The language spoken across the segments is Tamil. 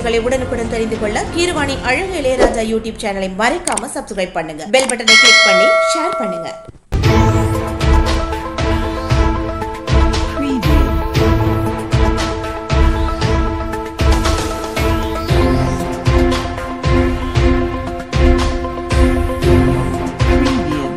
நிகழ்ச்சிகளை உடனுக்குடன் தெரிந்து கொள்ள கீரவாணி அழகு இளையராஜா யூடியூப் சேனலை மறைக்காம சப்ஸ்கிரைப் பண்ணுங்க பெல் பட்டனை கிளிக் பண்ணி ஷேர் பண்ணுங்க Preview. Preview.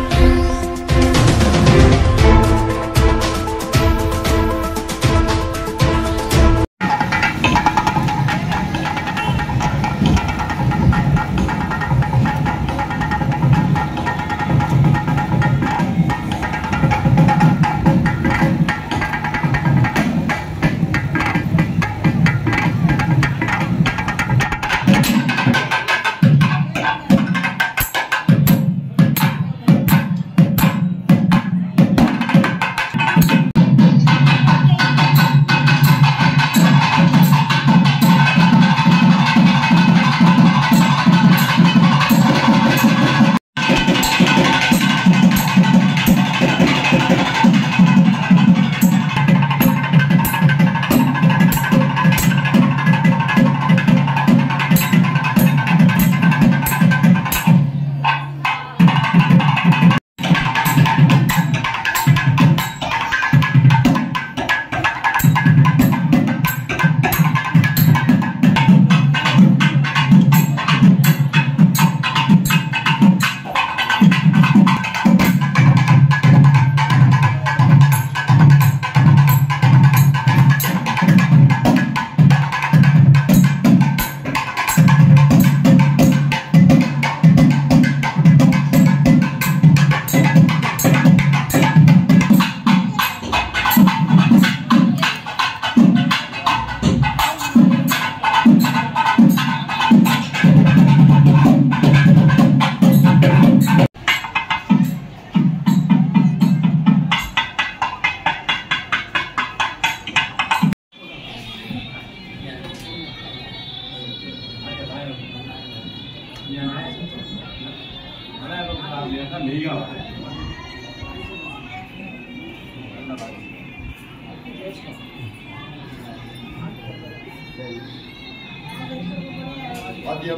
வாத்தியம்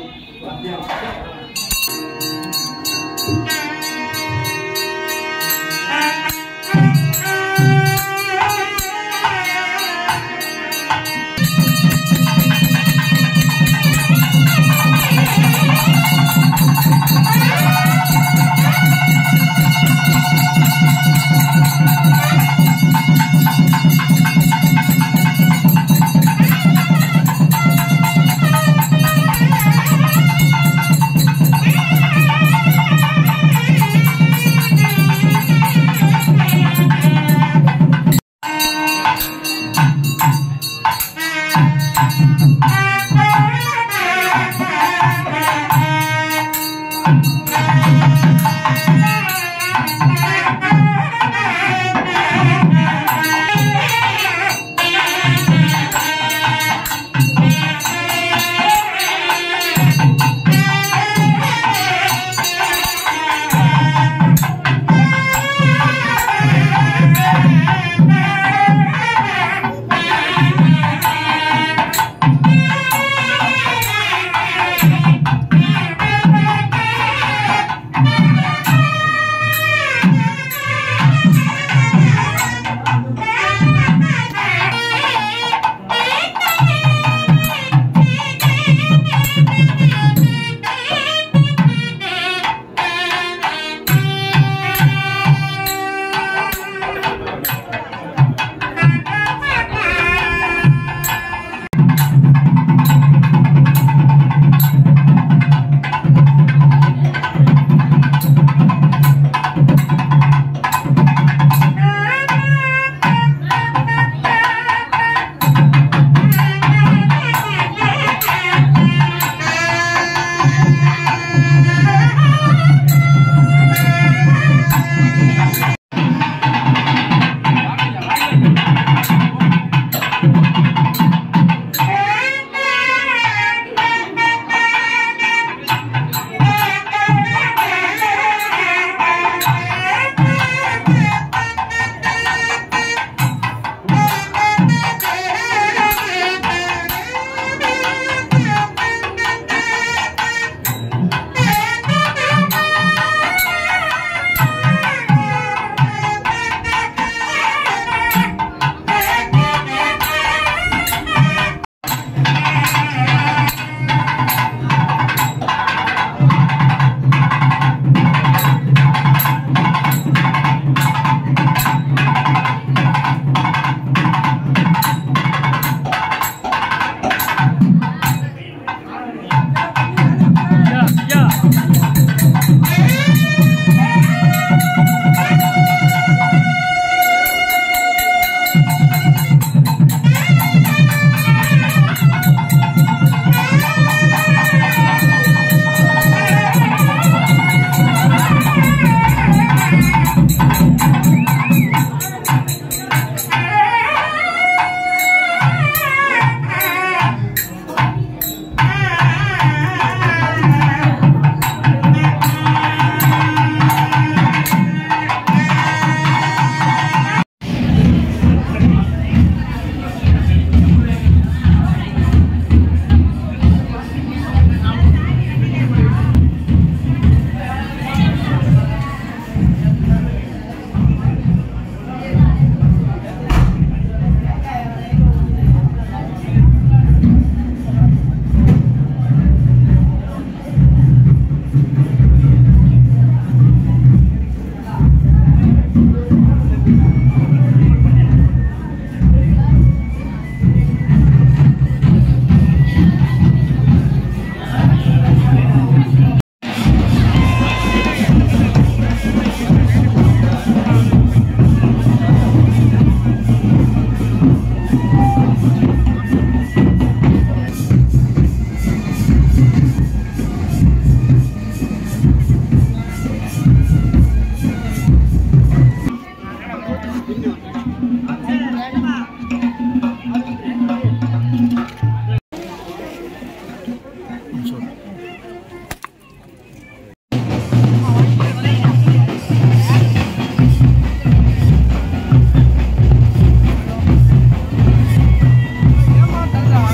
Thank ஏமாட்டா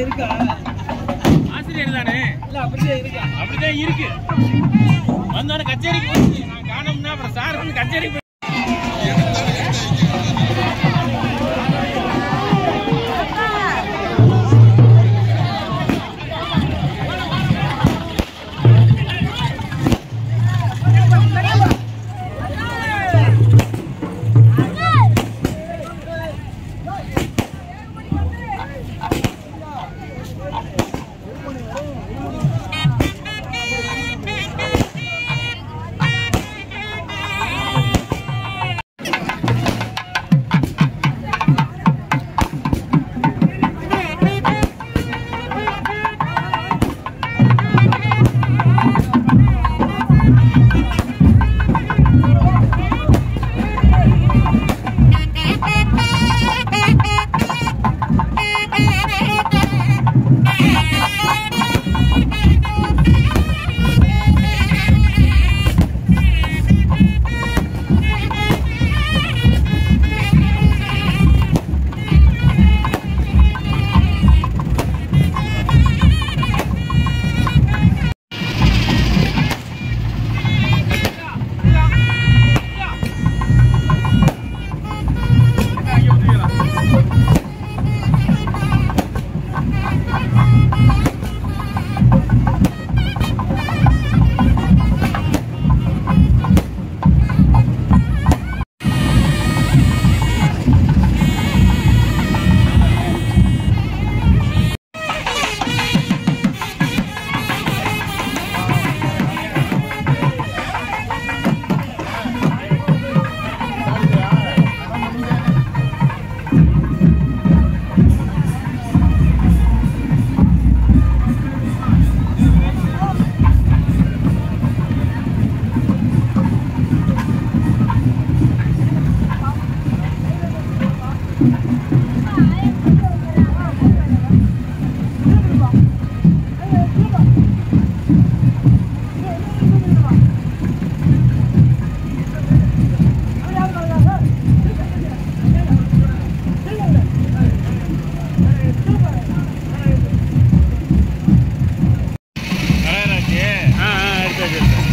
இருக்கா ஆசிரியர் தானே இல்ல அப்படியே இருக்கா அப்படிதான் இருக்கு வந்தோடனே கச்சேரிக்கு போச்சு நான் காணோம்னா அப்புறம் சார் வந்து கச்சேரிக்கு போய் கரையராச்சு ஆ ஆ எடுத்தாச்சு எடுத்தாச்சு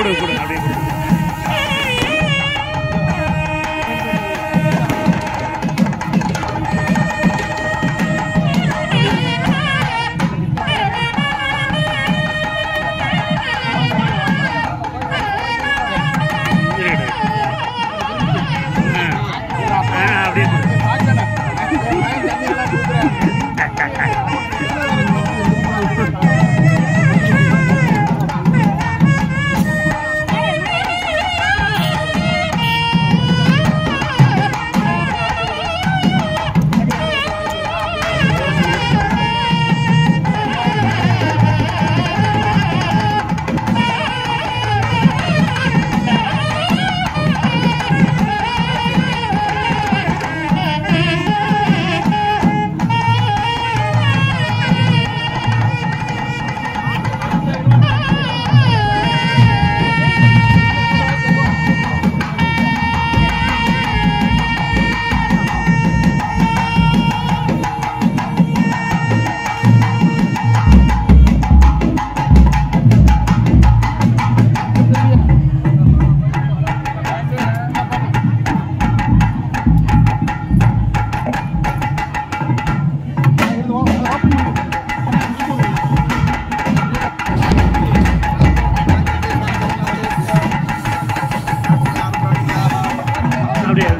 கொடு கொடு அப்படியே கொடு இருக்கட்டும். ஆ, ஆ, அப்படியே கொடு. அப்படியே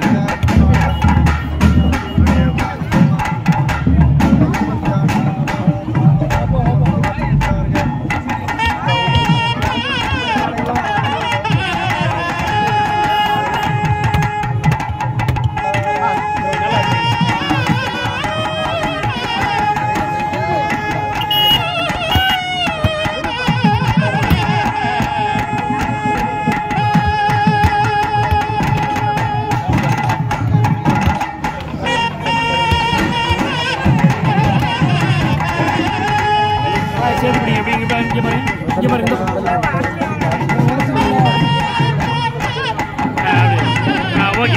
சேதுபடி எப்படி இங்க பாரு இங்க பாரு இங்க பாரு இந்த பக்கம். ஆ, அப்படியே. ஆ, ஓகே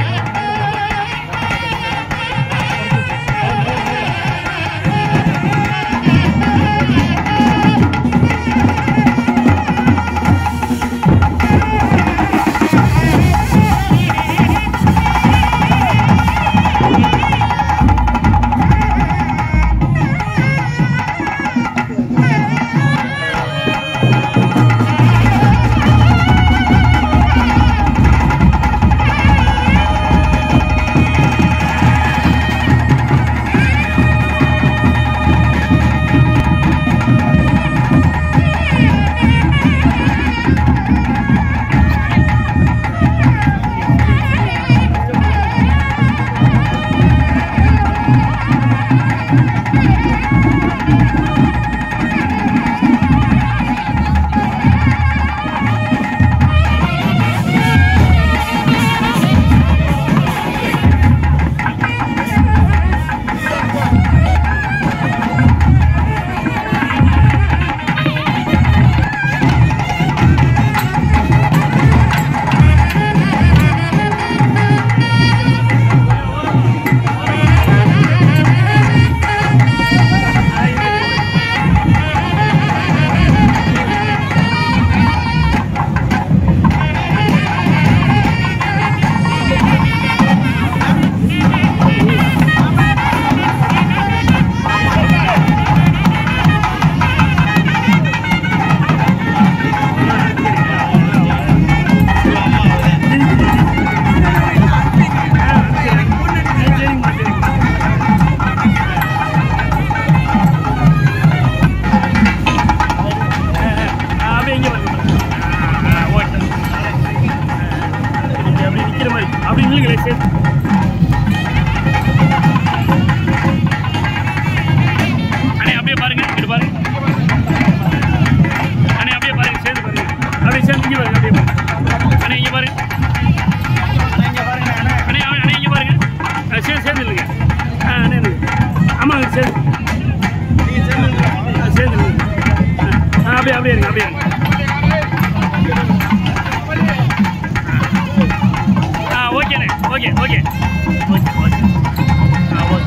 அப்படியே இங்க பாருங்க ஆ, ஆ, ஓகே. இங்க அப்படி நிக்கிற மாதிரி அப்படி நில்லுங்களே சரி அண்ணே அப்படியே பாருங்க இங்கிட்டு பாருங்க அண்ணே அப்படியே பாருங்க சேர்ந்து பாருங்க அப்படியே சேர்ந்து இங்க பாருங்க அப்படியே பாருங்க அண்ணே இங்க பாருங்க அண்ணே அண்ணே இங்க பாருங்க ஆ, சேர்ந்து சேர்ந்து இல்லைங்க ஆ அண்ணே நில்லுங்க. ஆமாங்க சேர்ந்து ஆ, சேர்ந்து நில்லுங்க. ஆ அப்படியே அப்படியே இருங்க அப்படியே இருங்க ஆ ஓகேண்ணே ஓகே ஓகே ஓகே ஓகே ஆ ஓகே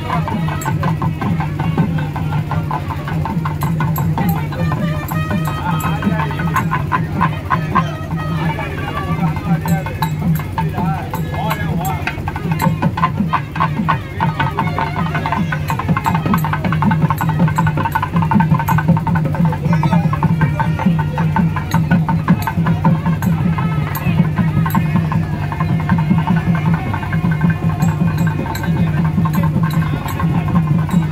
ஆ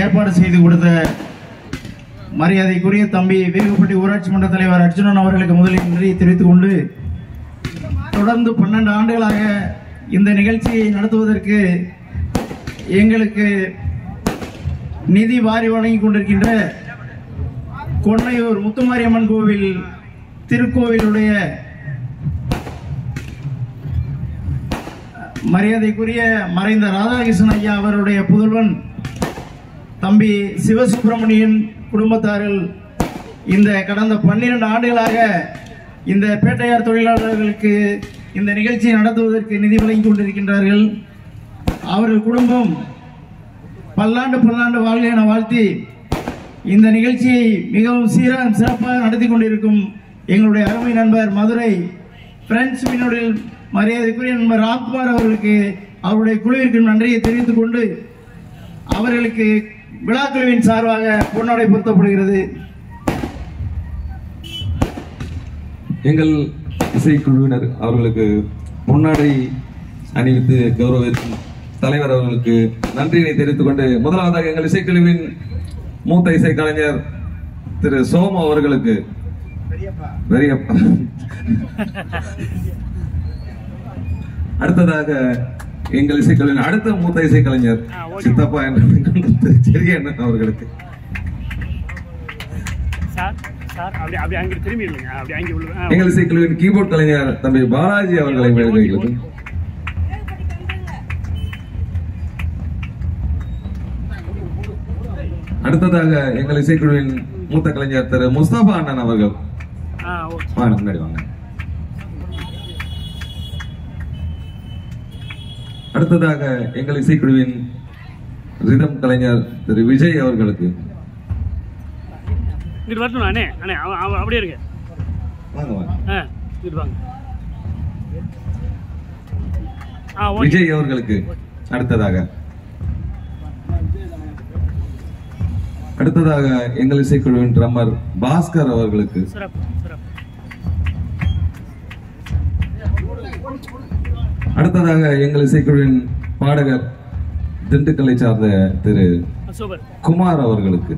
ஏற்பாடு செய்து கொடுத்த மரியாதைக்குரிய தம்பி வேகுப்பட்டி ஊராட்சி மன்ற தலைவர் அர்ஜுனன் அவர்களுக்கு முதலில் நன்றியை தெரிவித்துக் கொண்டு தொடர்ந்து பன்னெண்டு ஆண்டுகளாக இந்த நிகழ்ச்சியை நடத்துவதற்கு எங்களுக்கு நிதி வாரி வழங்கி கொண்டிருக்கின்ற கொன்னையூர் முத்துமாரியம்மன் கோவில் திருக்கோவிலுடைய மரியாதைக்குரிய மறைந்த ராதாகிருஷ்ணன் ஐயா அவருடைய புதல்வன் தம்பி சிவசுப்பிரமணியன் குடும்பத்தார்கள் இந்த கடந்த பன்னிரண்டு ஆண்டுகளாக இந்த பேட்டையார் தொழிலாளர்களுக்கு இந்த நிகழ்ச்சியை நடத்துவதற்கு நிதி வழங்கி கொண்டிருக்கின்றார்கள் அவர்கள் குடும்பம் பல்லாண்டு பல்லாண்டு வாழ்க என வாழ்த்தி இந்த நிகழ்ச்சியை மிகவும் சீராக சிறப்பாக நடத்தி கொண்டிருக்கும் எங்களுடைய அருமை நண்பர் மதுரை பிரெஞ்சு மீனோடில் மரியாதைக்குரிய நண்பர் ராம்குமார் அவர்களுக்கு அவருடைய குழுவிற்கு நன்றியை தெரிவித்துக் கொண்டு அவர்களுக்கு விழாக்குழுவின் சார்பாக பொன்னாடை பொருத்தப்படுகிறது எங்கள் இசைக்குழுவினர் அவர்களுக்கு பொன்னாடை அணிவித்து கௌரவிக்கும் தலைவர் அவர்களுக்கு நன்றியினை தெரிவித்துக் கொண்டு முதலாவதாக எங்கள் இசைக்குழுவின் மூத்த இசைக்கலைஞர் திரு சோமு அவர்களுக்கு பெரியப்பா அடுத்ததாக எங்கள் இசைக்குழுவின் அடுத்த மூத்த இசைக்கலைஞர் சித்தப்பா என்ற செரியண்ணன் அவர்களுக்கு சார் சார் அப்படி அப்படி அங்கே திரும்பி இல்லைங்க அப்படி அங்கே உள்ள ஆ, எங்கள் இசைக்குழுவின் கீபோர்ட் கலைஞர் தம்பி பாலாஜி அவர்களை வேண்டுகிறது அடுத்ததாக எங்கள் இசைக்குழுவின் மூத்த கலைஞர் திரு முஸ்தபா அண்ணன் அவர்கள் ஆ ஓகே வாங்க முன்னாடி வாங்க அடுத்ததாக எங்கள் இசைக்குழுவின் ரிதம் கலைஞர் திரு விஜய் அவர்களுக்கு இங்கிட்டு வரட்டும் அண்ணே அண்ணே அவன் அவன் அப்படியே இருங்க வாங்க வாங்க ஆ இங்கிட்டு வாங்க ஆ ஓகே விஜய் அவர்களுக்கு அடுத்ததாக அடுத்ததாக எங்கள் இசைக்குழுவின் ட்ரம்மர் பாஸ்கர் அவர்களுக்கு சிறப்பு சிறப்பு அடுத்ததாக எங்கள் இசைக்குழுவின் பாடகர் திண்டுக்கல்லை சார்ந்த திரு ஆ, சூப்பர் குமார் அவர்களுக்கு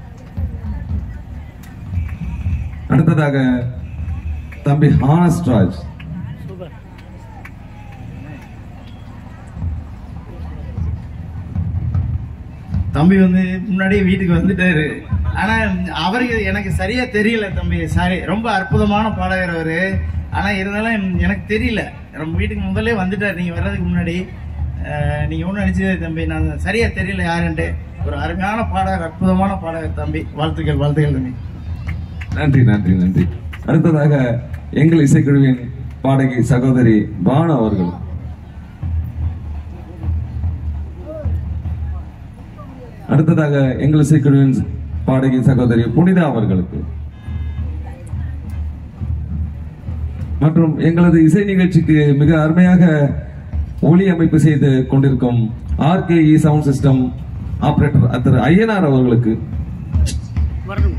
அடுத்ததாக தம்பி ஹானஸ்ராஜ் சூப்பர் தம்பி வந்து முன்னாடியே வீட்டுக்கு வந்துட்டாரு ஆனா அவருக்கு எனக்கு சரியா தெரியல தம்பி சாரி ரொம்ப அற்புதமான பாடகர் அவரு ஆனா இருந்தாலும் எனக்கு தெரியல நம்ம வீட்டுக்கு முதல்ல வந்துட்டாரு நீங்க வர்றதுக்கு முன்னாடி அஹ், நீங்க ஒன்றும் நினைச்சது தம்பி நான் சரியா தெரியல யாருன்ட்டு ஒரு அருமையான பாடகர் அற்புதமான பாடகர் தம்பி வாழ்த்துக்கள் வாழ்த்துக்கள் தம்பி நன்றி நன்றி நன்றி அடுத்ததாக எங்கள் இசைக்குழுவின் பாடகி சகோதரி பானு அவர்கள் அடுத்ததாக எங்கள் இசைக்குழுவின் பாடகி சகோதரி புனிதா அவர்களுக்கு மற்றும் எங்களது இசை நிகழ்ச்சிக்கு மிக அருமையாக ஒளி அமைப்பு செய்து கொண்டிருக்கும் ஆர்கேஇ சவுண்ட் சிஸ்டம் ஆபரேட்டர் திரு ஐயனார் அவர்களுக்கு வரணும்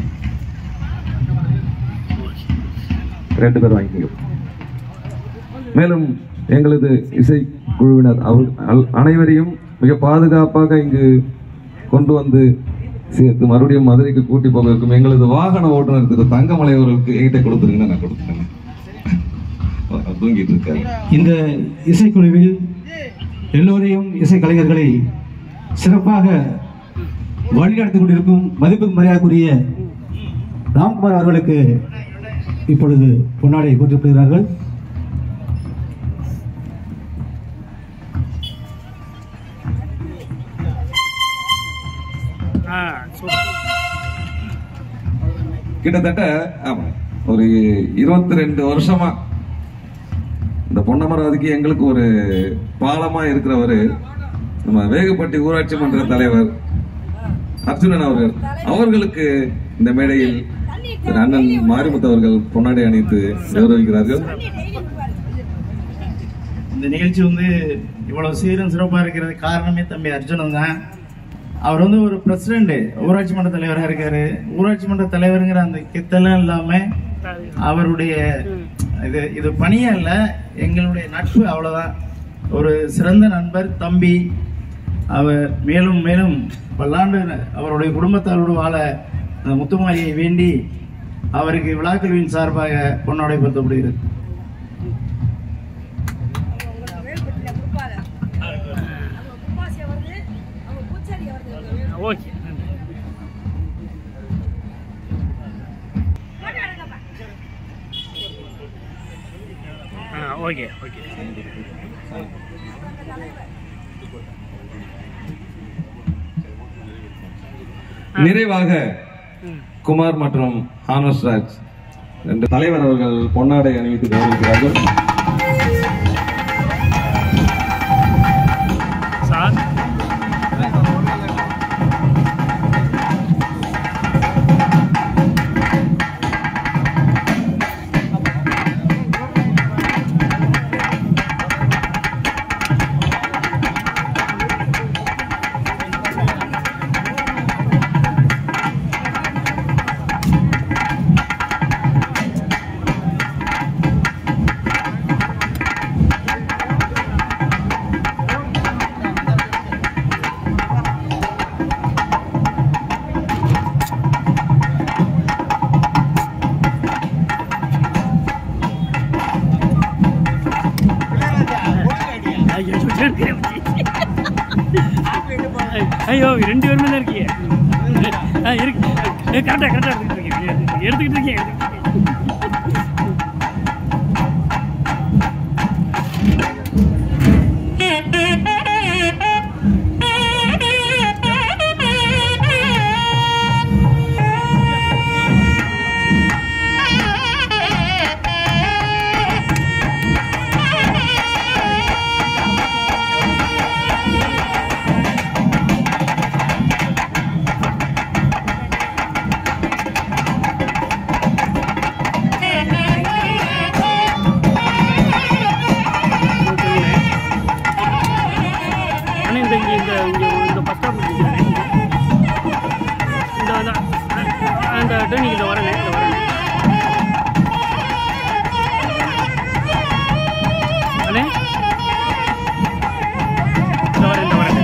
ரெண்டு பேர் வாங்கிக்கோ மேலும் எங்களது இசை குழுவினர் அவர் அல்- அனைவரையும் மிக பாதுகாப்பாக இங்கு கொண்டு வந்து சேர்த்து மறுபடியும் மதுரைக்கு கூட்டி போக இருக்கும் எங்களது வாகன ஓட்டுநர் திரு தங்கமலை அவர்களுக்கு என்கிட்ட கொடுத்துருங்க நான் கொடுத்துருங்க அவர் தூங்கிட்டு இருக்காரு இந்த இசைக்குழுவில் எல்லோரையும் இசை கலைஞர்களை சிறப்பாக வழிநடத்திக் கொண்டிருக்கும் மதிப்புக்கு மரியாதைக்குரிய ராம்குமார் அவர்களுக்கு இப்பொழுது பொன்னாடை போற்றப்படுகிறார்கள் ஆ சூப்பர் கிட்டத்தட்ட ஆமா ஒரு இருபத்தி ரெண்டு வருஷமா இந்த பொன்னமராவதிக்கு எங்களுக்கு ஒரு பாலமா இருக்கிறவரு நம்ம வேகப்பட்டி ஊராட்சி மன்ற தலைவர் அர்ஜுனன் அவர்கள் அவர்களுக்கு இந்த மேடையில் திரு அண்ணன் மாரிமுத்து அவர்கள் பொன்னாடை அணிவித்து கௌரவிக்கிறார்கள் இந்த நிகழ்ச்சி வந்து இவ்வளவு சீரும் சிறப்பா இருக்கிறது காரணமே தம்பி அர்ஜுனன் தான் அவர் வந்து ஒரு பிரசிடண்ட் ஊராட்சி மன்ற தலைவரா இருக்காரு ஊராட்சி மன்ற தலைவருங்கிற அந்த கித்தெல்லாம் இல்லாம அவருடைய இது இது பணியே இல்ல எங்களுடைய நட்பு அவ்வளவுதான் ஒரு சிறந்த நண்பர் தம்பி அவர் மேலும் மேலும் பல்லாண்டு அவருடைய குடும்பத்தாரோடு வாழ அந்த முத்துமாரியை வேண்டி அவருக்கு விழாக்கல்வியின் சார்பாக பொன்னாடை படுத்தப்படுகிறது ஓகே ஆ ஓகே ஓகே நிறைவாக குமார் மற்றும் ஹானஸ் ராஜ் ரெண்டு தலைவர் அவர்கள் பொன்னாடை அணிவித்து கௌரவிக்கிறார்கள் சார் ஐயோ இருக்கேன். ஐயோ ரெண்டு பேருமே தான் இருக்கீங்க ஆ இருக்கு கரெக்டாக கரெக்டாக எடுத்துக்கிட்டு இருக்கீங்க எடுத்துக்கிட்டு இருக்கீங்க ஆனால் இந்த இங்கே இந்த இங்கே இந்த பஸ் ஸ்டாப் இந்த இந்த அந்த டேர்னிங் இந்த வரேனே இந்த வரேனே அண்ணே இந்த வரேன் இந்த வரேன்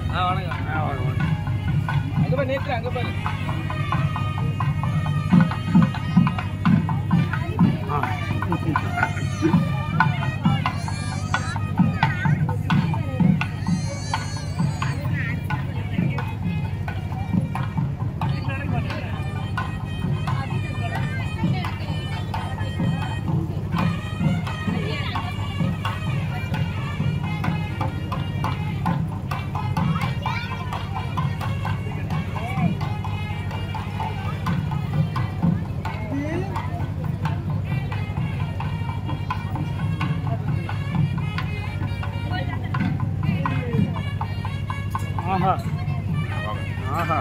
ஆ வணக்கம் ஆ வணக்கம் அங்க பாரு நேற்று அங்க பாரு ஆஹா ஆஹா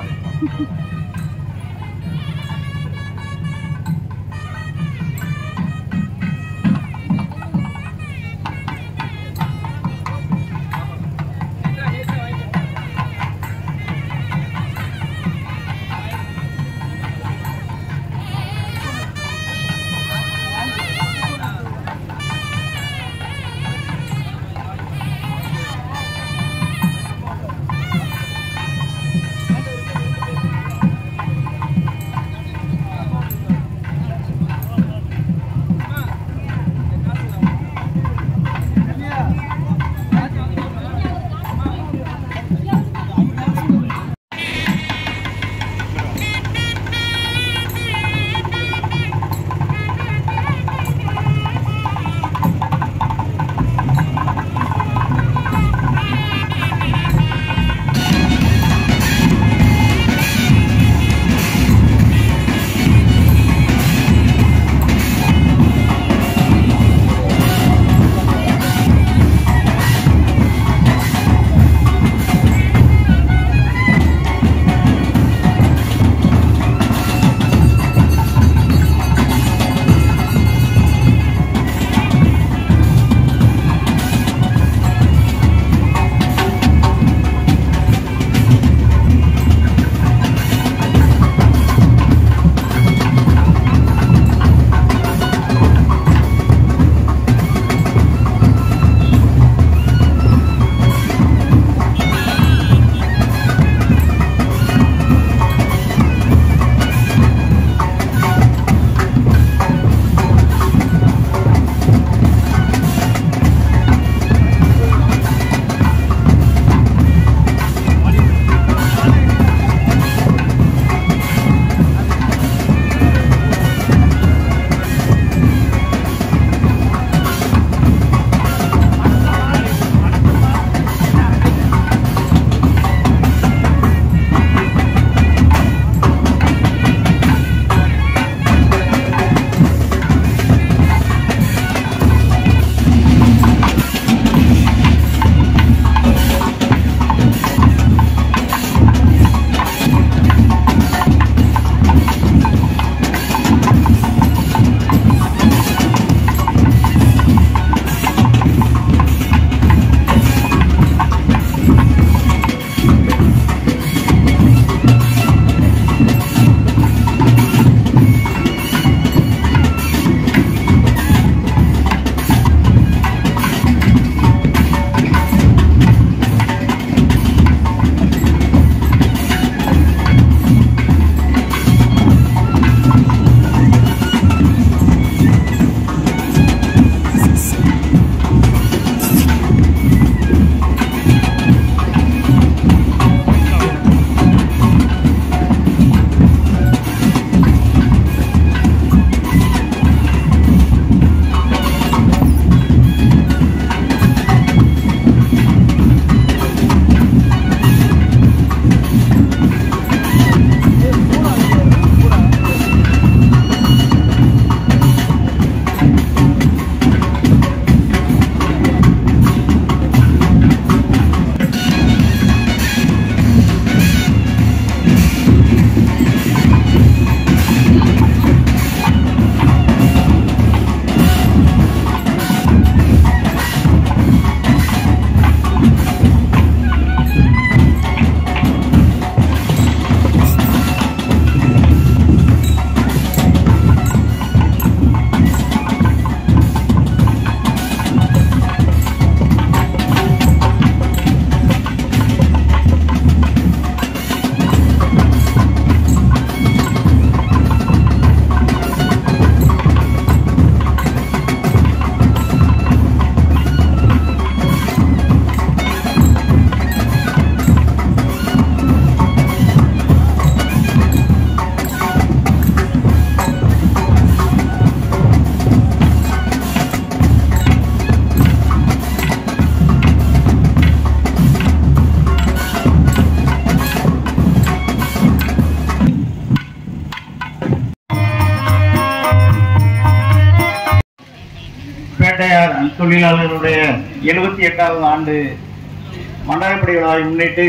தொழிலாளர்களுடைய எழுபத்தி எட்டாவது ஆண்டு மண்டலப்படி விழாவை முன்னிட்டு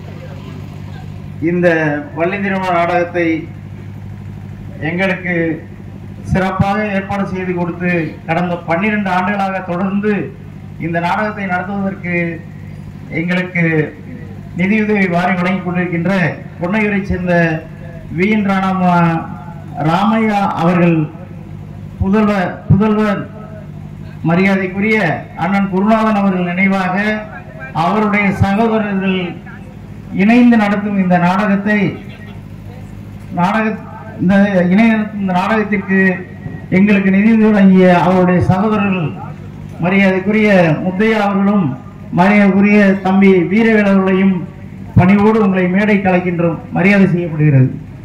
இந்த வள்ளி திருமண நாடகத்தை எங்களுக்கு சிறப்பாக ஏற்பாடு செய்து கொடுத்து கடந்த பன்னிரண்டு ஆண்டுகளாக தொடர்ந்து இந்த நாடகத்தை நடத்துவதற்கு எங்களுக்கு நிதியுதவி வாரி வழங்கிக் கொண்டிருக்கின்ற பொன்னையூரை சேர்ந்த வி என் ராணா ராமையா அவர்கள் புதல்வர் புதல்வர் மரியாதைக்குரிய அண்ணன் குருநாதன் அவர்கள் நினைவாக அவருடைய சகோதரர்கள் இணைந்து நடத்தும் இந்த நாடகத்தை நாடக இந்த இணை நடத்தும் இந்த நாடகத்திற்கு எங்களுக்கு நிதி வழங்கிய அவருடைய சகோதரர்கள் மரியாதைக்குரிய முத்தையா அவர்களும் மரியாதைக்குரிய தம்பி வீரவேல் அவர்களையும் பணிவோடு உங்களை மேடை கலைக்கின்றோம் மரியாதை செய்யப்படுகிறது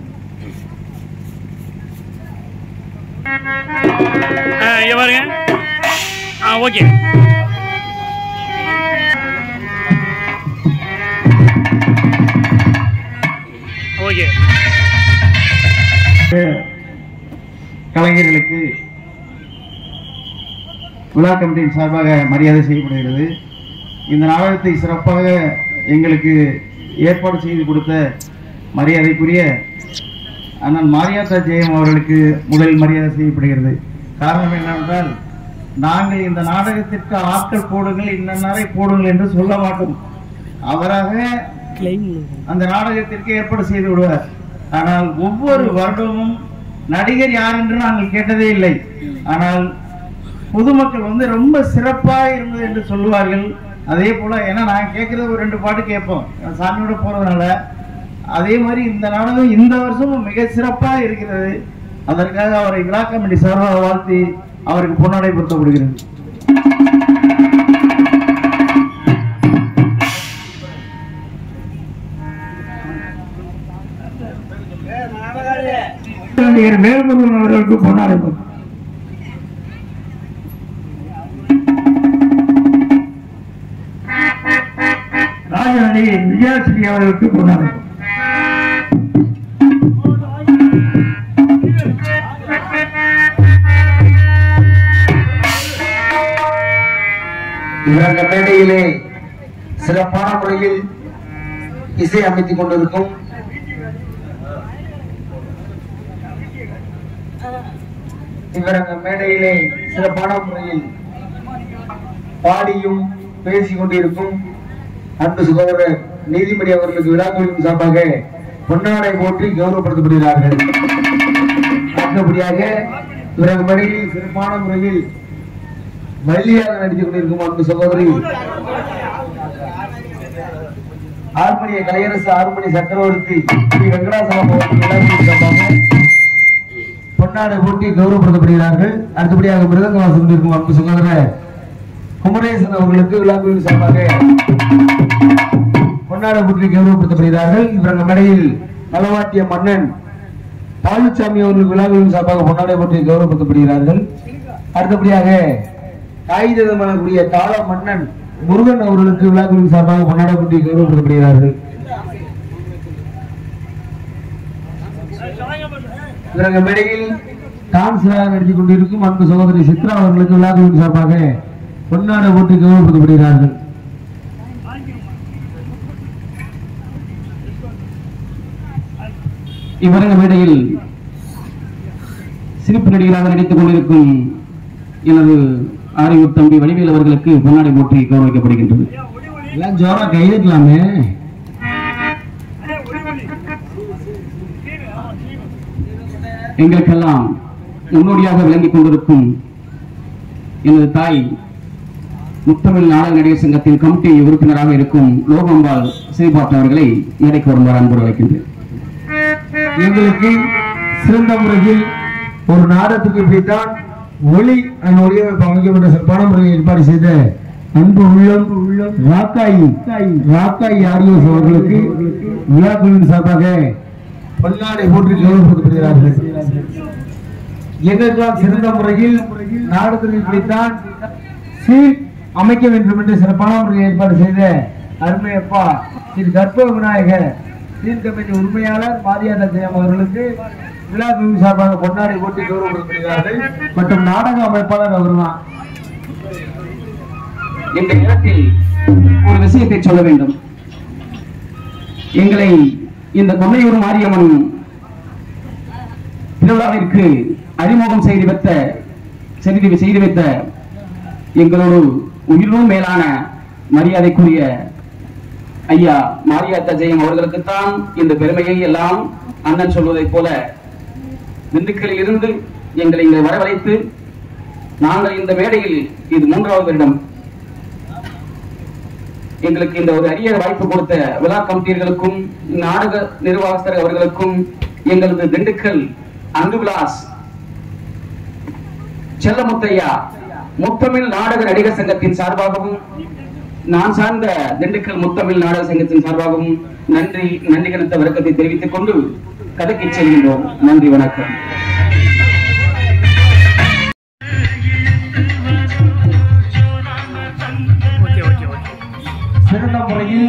ஆ, இங்க பாருங்க ஆ ஓகே ஓகே கலைஞர்களுக்கு விழா கமிட்டியின் சார்பாக மரியாதை செய்யப்படுகிறது இந்த நாடகத்தை சிறப்பாக எங்களுக்கு ஏற்பாடு செய்து கொடுத்த மரியாதைக்குரிய அண்ணன் மாரியாத்தா ஜெயம் அவர்களுக்கு முதலில் மரியாதை செய்யப்படுகிறது காரணம் என்னவென்றால் நாங்கள் இந்த நாடகத்திற்கு ஆட்கள் போடுங்கள் இன்னரை போடுங்கள் என்று சொல்ல மாட்டோம் அவராக அந்த நாடகத்திற்கு ஏற்பாடு செய்து விடுவார் ஆனால் ஒவ்வொரு வருடமும் நடிகர் யார் என்று நாங்கள் கேட்டதே இல்லை ஆனால் பொதுமக்கள் வந்து ரொம்ப சிறப்பாக இருந்தது என்று சொல்லுவார்கள் அதே போல ஏன்னா நான் கேட்கறது ஒரு ரெண்டு பாட்டு கேட்போம் நான் சாமியோட போறதுனால அதே மாதிரி இந்த நாடகம் இந்த வருஷமும் மிக சிறப்பாக இருக்கிறது அதற்காக அவரை விழா கமிட்டி சார்பாக வாழ்த்தி அவருக்கு பொன்னாடை பொருத்தப்படுகிறது நடிகர் வேல்முருகன் அவர்களுக்கு பொன்னாடை பொருத்தம் ராஜநடி விஜயஸ்ரீ அவர்களுக்கு பொன்னாடை பொருத்தம். இவரங்க மேடையிலே சிறப்பான முறையில் இசை அமைத்துக் கொண்டிருக்கும் இவரங்க மேடையிலே சிறப்பான முறையில் பாடியும் பேசிக் கொண்டிருக்கும் அன்பு சகோதரர் நீதிபதி அவர்களுக்கு விழா குழுவின் சார்பாக பொன்னாடை போற்றி கௌரவப்படுத்தப்படுகிறார்கள் அடுத்தபடியாக இவரங்க மேடையில் சிறப்பான முறையில் வள்ளியாக நடித்துக் கொண்டிருக்கும் அன்பு சகோதரி ஆர்மணிய கலையரசு ஆர்மணி சக்கரவர்த்தி ஸ்ரீ வெங்கடாசலம் அவர்கள் விழாக்குழுவின் சார்பாக பொன்னாடை போட்டி கௌரவப்படுத்தப்படுகிறார்கள் அடுத்தபடியாக மிருதங்க வாசம் கொண்டிருக்கும் அன்பு சகோதரர் குமரேசன் அவர்களுக்கு விழாக்குழுவின் சார்பாக பொன்னாடை போட்டி கௌரவப்படுத்தப்படுகிறார்கள் இவரங்க மேடையில் நலவாட்டிய மன்னன் பாலுச்சாமி அவர்கள் விழாக்குழுவின் சார்பாக பொன்னாடை போட்டி கௌரவப்படுத்தப்படுகிறார்கள் அடுத்தபடியாக காகிதம் எனக்கூடிய தாள மன்னன் முருகன் அவர்களுக்கு விழாக்குழுவின் சார்பாக பொன்னாடை போட்டி கௌரவப்படுத்தப்படுகிறார்கள் இவரங்க மேடையில் டான்ஸ் நடத்தி கொண்டிருக்கும் அன்பு சகோதரி சித்ரா அவர்களுக்கு விழாக்குழுவின் சார்பாக பொன்னாடை போட்டி கௌரவப்படுத்தப்படுகிறார்கள் இவரங்க மேடையில் சிரிப்பு நடிகராக நடித்துக் கொண்டிருக்கும் எனது ஆரியூர் தம்பி வடிவேல் அவர்களுக்கு பொன்னாடை போட்டி கௌரவிக்கப்படுகின்றது எல்லாம் ஜோரா கையெழுக்கலாமே எங்களுக்கெல்லாம் முன்னோடியாக விளங்கிக் கொண்டிருக்கும் எனது தாய் முத்தமிழ் நாடக நடிகர் சங்கத்தின் கமிட்டி உறுப்பினராக இருக்கும் லோகம்பால் சீபாட் அவர்களை மேடைக்கு வருமாறு அன்போடு அழைக்கின்றேன் எங்களுக்கு சிறந்த முறையில் ஒரு நாடகத்துக்கு இப்படித்தான் ஒளி அந்த ஒளியமைப்பு அமைக்கப்பட்ட சிறப்பான முறையில் ஏற்பாடு செய்த அன்பு உள்ளம் உள்ளம் ராக்காயி ராக்காயி ஆரியோஸ் அவர்களுக்கு விழாக்குழுவின் சார்பாக பொன்னாடை போற்றி கௌரவப்படுத்தப்படுகிறார்கள் எங்களுக்கெல்லாம் சிறந்த முறையில் நாடகத்தில் இப்படித்தான் சீர் அமைக்க வேண்டும் என்று சிறப்பான முறையில் ஏற்பாடு செய்த அருமை அப்பா திரு கற்பக விநாயகர் சீர் கமிட்டி உரிமையாளர் மாரியாதா ஜெயம் அவர்களுக்கு விழா குழு சார்பாக பொன்னாடை போட்டி கௌரவப்படுத்துகிறார்கள் மற்றும் நாடக அமைப்பாளர் அவர்தான் இந்த நேரத்தில் ஒரு விஷயத்தை சொல்ல வேண்டும் எங்களை இந்த கொன்னையூர் மாரியம்மன் திருவிழாவிற்கு அறிமுகம் செய்து வைத்த செய்து செய்து வைத்த எங்களோடு உயிரும் மேலான மரியாதைக்குரிய ஐயா மாரியாத்தா ஜெயம் அவர்களுக்குத்தான் இந்த பெருமையை எல்லாம் அண்ணன் சொல்வதைப் போல திண்டுக்கல்லில் இருந்து எங்களை இங்கே வரவழைத்து நாங்கள் இந்த மேடையில் இது மூன்றாவது வருடம் எங்களுக்கு இந்த ஒரு அரிய வாய்ப்பு கொடுத்த விழா கமிட்டியர்களுக்கும் நாடக நிர்வாகஸ்தர் அவர்களுக்கும் எங்களது திண்டுக்கல் அன்பு விலாஸ் செல்லமுத்தையா முத்தமிழ் நாடக நடிகர் சங்கத்தின் சார்பாகவும் நான் சார்ந்த திண்டுக்கல் முத்தமிழ் நாடக சங்கத்தின் சார்பாகவும் நன்றி நன்றி கனத்த வணக்கத்தை தெரிவித்துக் கொண்டு கதைக்கு செல்கின்றோம் நன்றி வணக்கம் ஓகே ஓகே ஓகே சிறந்த முறையில்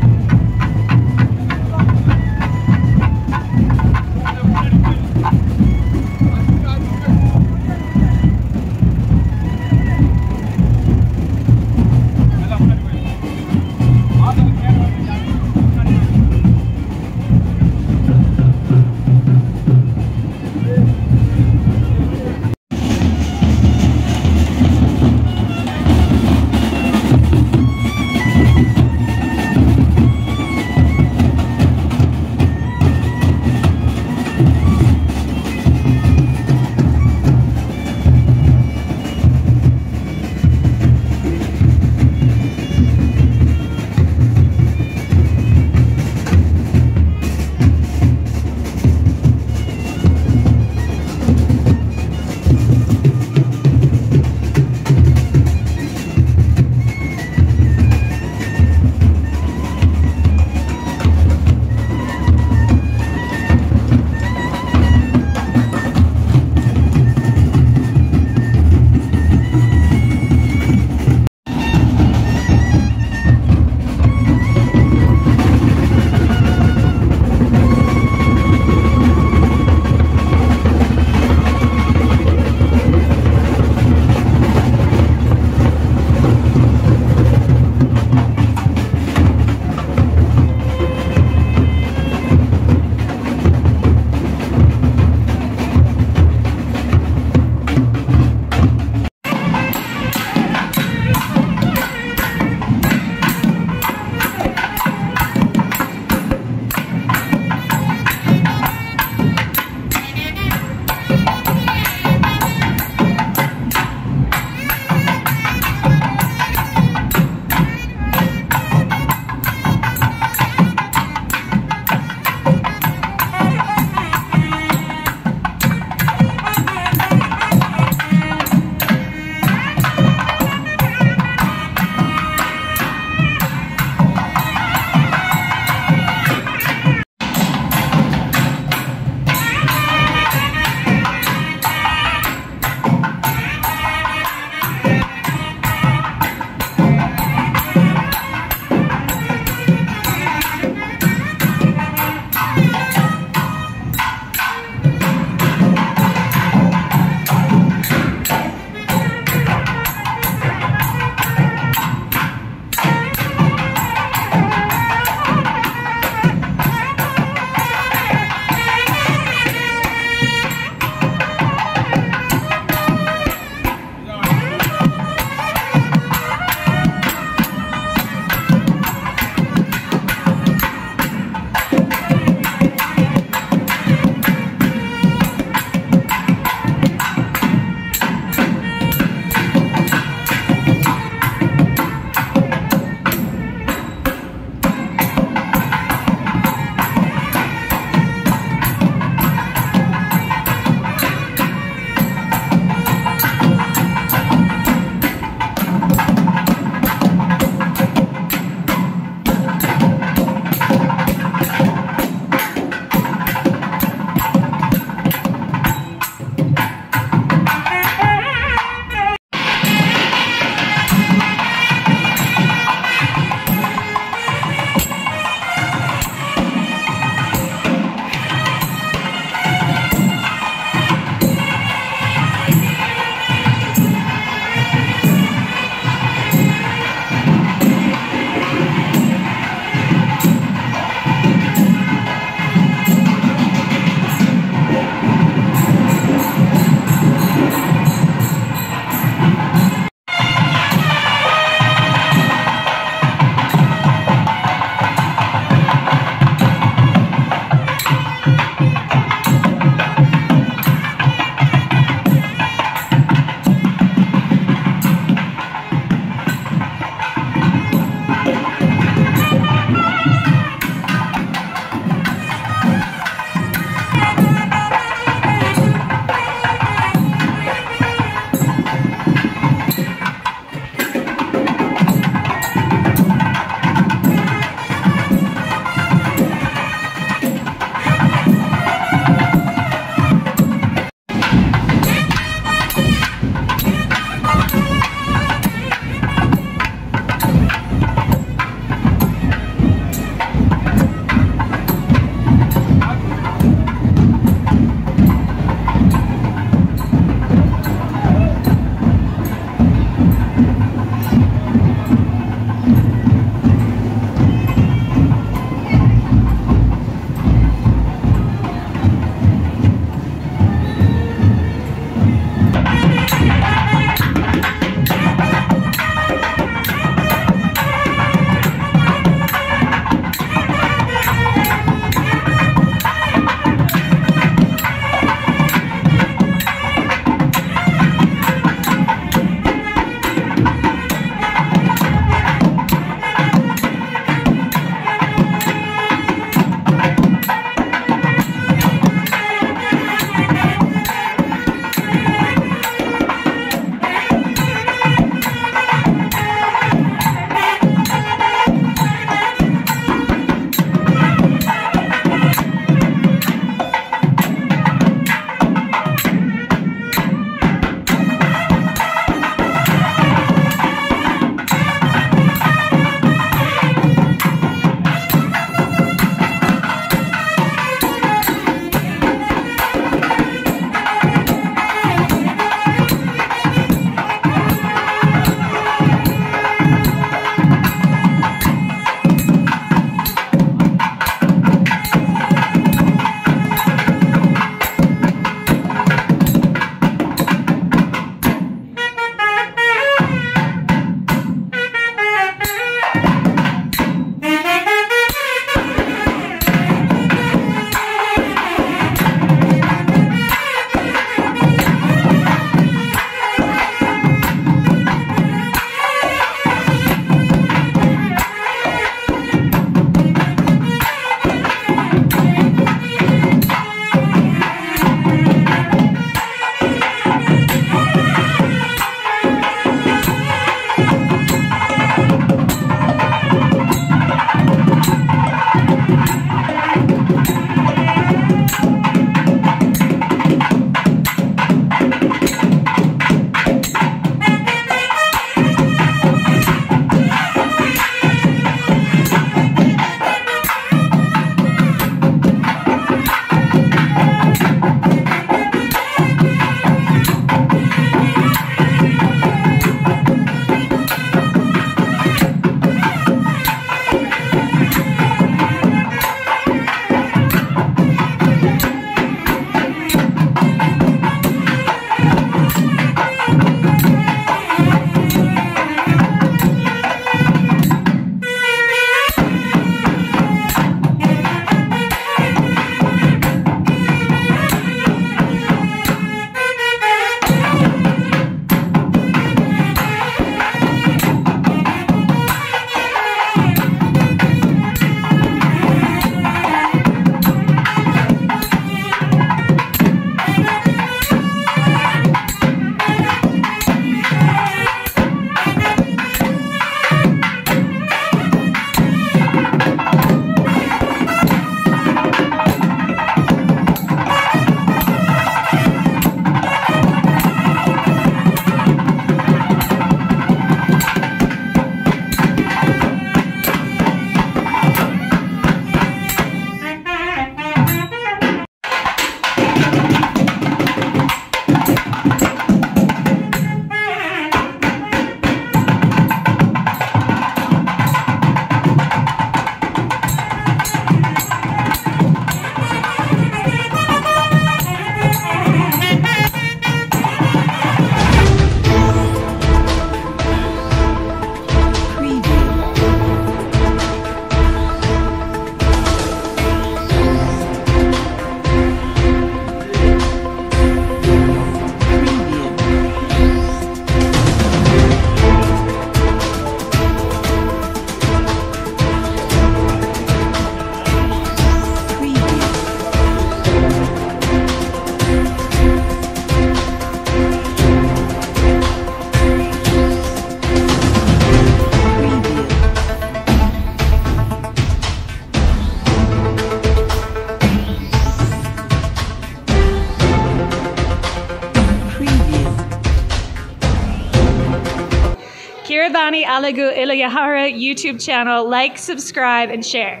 Kiravani Alagu Ilayahara YouTube channel. Like, subscribe, and share.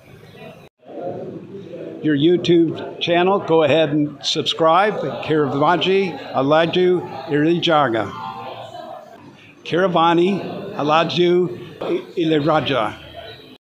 your YouTube channel. Go ahead and subscribe. Kiravaji Alaju Irijaga. Kiravani Alaju Iliraja.